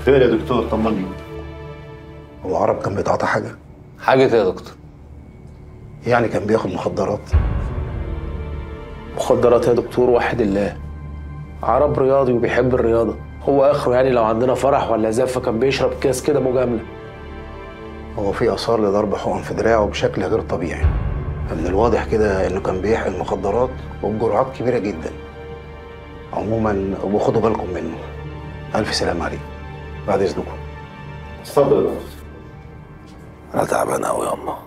خير يا دكتور طمني هو عرب كان بيتعاطى حاجه حاجة كده يا دكتور يعني كان بياخد مخدرات مخدرات يا دكتور واحد الله عرب رياضي وبيحب الرياضة هو آخره يعني لو عندنا فرح ولا زفة كان بيشرب كاس كده مجاملة هو في اثار لضرب حقن في دراعه بشكل غير طبيعي فمن الواضح كده انه كان بيحقن مخدرات وبجرعات كبيره جدا عموما وخدوا بالكم منه الف سلام عليه بعد اذنكم اتفضل يا دكتور أنا تعبان أوي يا أما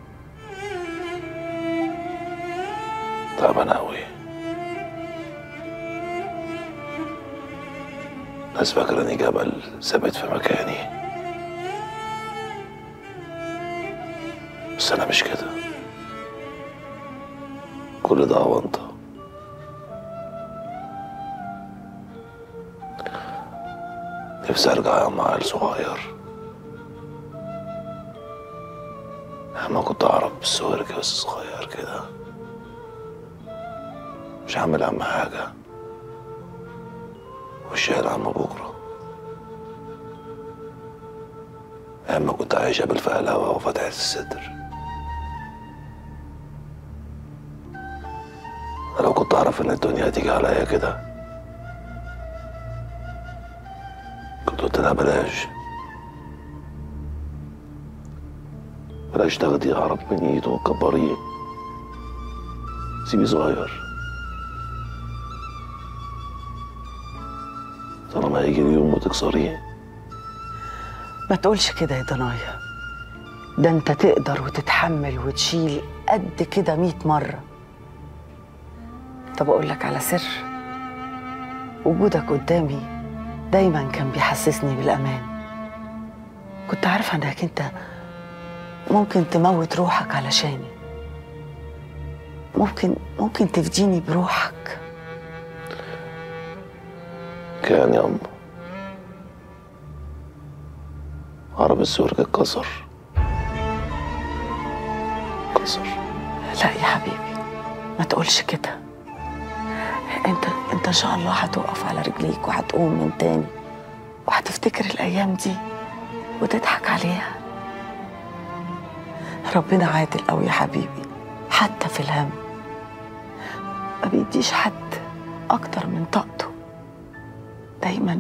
تعبان أوي ناس فاكراني جبل ثابت في مكاني بس أنا مش كده كل ده أونطة نفسي أرجع يا أما عيل صغير أما كنت أعرف بالسويرك بس صغير كده مش هعمل أهم حاجة والشايل عم بكرة أما كنت عايشة بالفهلوة وفتحة الستر أنا لو كنت أعرف إن الدنيا هتيجي عليا كده كنت قلت لها بلاش بلاش تاخدي عرب من ايده وتكبريه سيبيه صغير طالما هيجي اليوم وتكسريه ما تقولش كده يا ضنايا ده انت تقدر وتتحمل وتشيل قد كده مية مرة طب اقول لك على سر وجودك قدامي دايما كان بيحسسني بالامان كنت عارفه انك انت ممكن تموت روحك علشاني ممكن ممكن تفديني بروحك كان يا أم عرب السورج اتكسر اتكسر لا يا حبيبي ما تقولش كده انت انت ان شاء الله هتقف على رجليك وهتقوم من تاني وهتفتكر الايام دي وتضحك عليها ربنا عادل قوي يا حبيبي حتى في الهم ما بيديش حد اكتر من طاقته دايما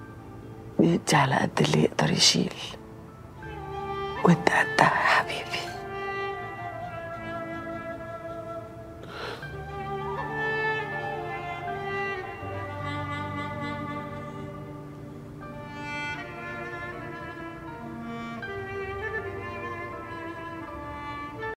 بيدي على قد اللي يقدر يشيل وانت قدها يا حبيبي